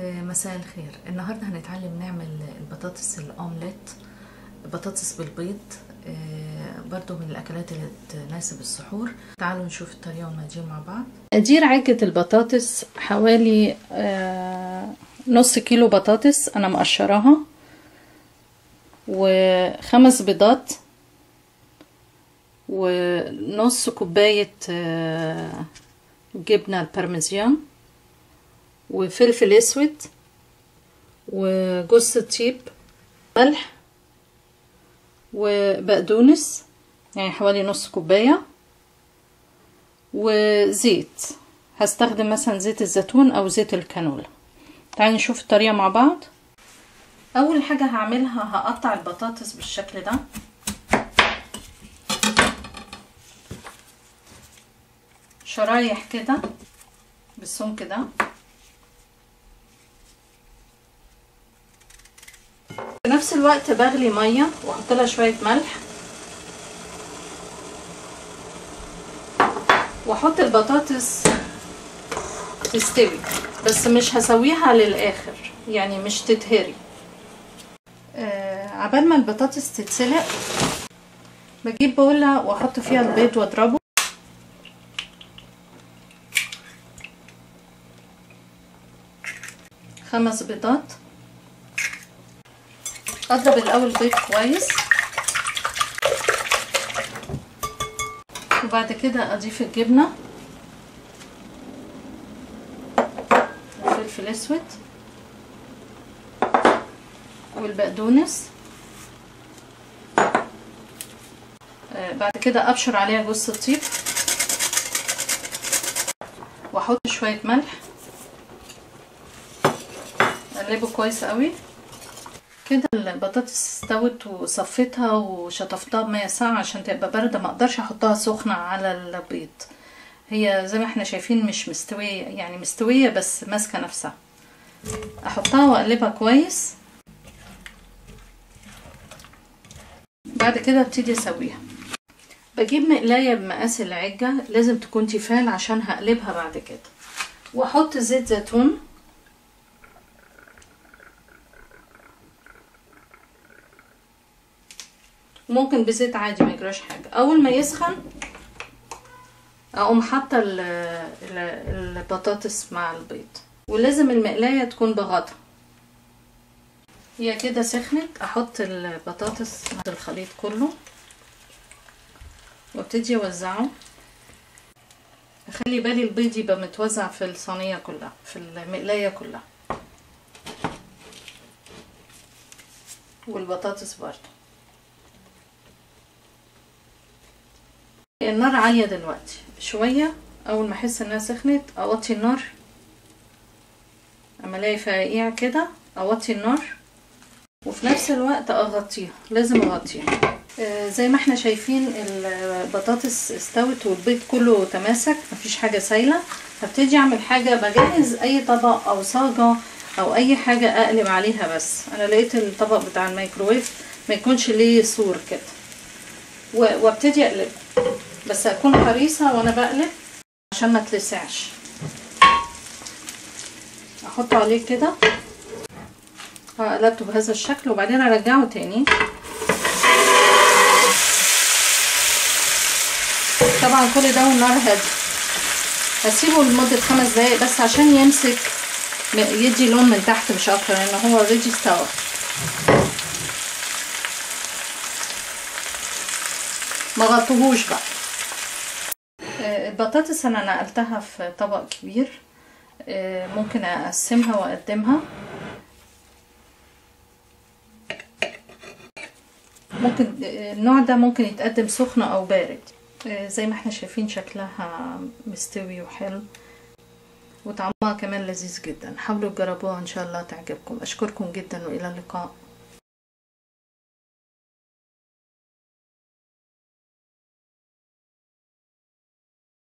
آه، مساء الخير النهاردة هنتعلم نعمل البطاطس الأومليت بطاطس بالبيض آه، برضو من الأكلات اللي تناسب السحور تعالوا نشوف الطريقة والمقادير مع بعض مقادير عجة البطاطس حوالي آه، نص كيلو بطاطس أنا مقشراها وخمس بيضات ونص كوباية آه، جبنة البارميزيان وفلفل اسود وجوز الطيب ملح وبقدونس يعني حوالي نص كوبايه وزيت هستخدم مثلا زيت الزيتون او زيت الكانولا تعالوا نشوف الطريقه مع بعض اول حاجه هعملها هقطع البطاطس بالشكل ده شرايح كده بالسمك ده في نفس الوقت بغلي ميه واحط لها شويه ملح واحط البطاطس تستوي بس مش هسويها للاخر يعني مش تتهري آه عبال ما البطاطس تتسلق بجيب بولة واحط فيها البيض واضربه خمس بيضات اضرب الاول بيض كويس وبعد كده اضيف الجبنه وفلفل اسود والبقدونس آه بعد كده ابشر عليها جوز الطيب واحط شويه ملح اقلبه كويس قوي كده البطاطس استوت وصفيتها وشطفتها بمية ساقعة عشان تبقى باردة ما اقدرش احطها سخنة على البيض هي زي ما احنا شايفين مش مستوية يعني مستوية بس ماسكة نفسها احطها واقلبها كويس بعد كده ابتدي اسويها بجيب مقلاية بمقاس العجة لازم تكون تيفال عشان هقلبها بعد كده واحط زيت زيتون ممكن بزيت عادي ما يجراش حاجه اول ما يسخن اقوم حاطه البطاطس مع البيض ولازم المقلايه تكون بغطا هي كده سخنت احط البطاطس مع الخليط كله وابتدي اوزعه اخلي بالي البيض يبقى متوزع في الصينيه كلها في المقلايه كلها والبطاطس برضه النار عالية دلوقتي شوية أول ما أحس إنها سخنت أوطي النار أما ألاقي فقاقيع كده أوطي النار وفي نفس الوقت أغطيها لازم أغطيها آه زي ما احنا شايفين البطاطس استوت والبيض كله تماسك مفيش حاجة سايلة هبتدي أعمل حاجة بجهز أي طبق أو صاجة أو أي حاجة أقلب عليها بس أنا لقيت الطبق بتاع الميكروويف ما يكونش ليه سور كده وابتدي أقلب بس اكون حريصة وانا بقلب عشان ما تلسعش احطه عليه كده قلبته بهذا الشكل وبعدين ارجعه تاني طبعا كل ده والنار هادي هسيبه لمدة خمس دقايق بس عشان يمسك يدي لون من تحت مش اكتر لان هو اوريدي استوى ما غطوهوش بقى البطاطس انا نقلتها في طبق كبير ممكن اقسمها واقدمها ممكن النوع ده ممكن يتقدم سخنة او بارد زي ما احنا شايفين شكلها مستوي وحلو وطعمها كمان لذيذ جدا حاولوا تجربوها ان شاء الله تعجبكم اشكركم جدا والى اللقاء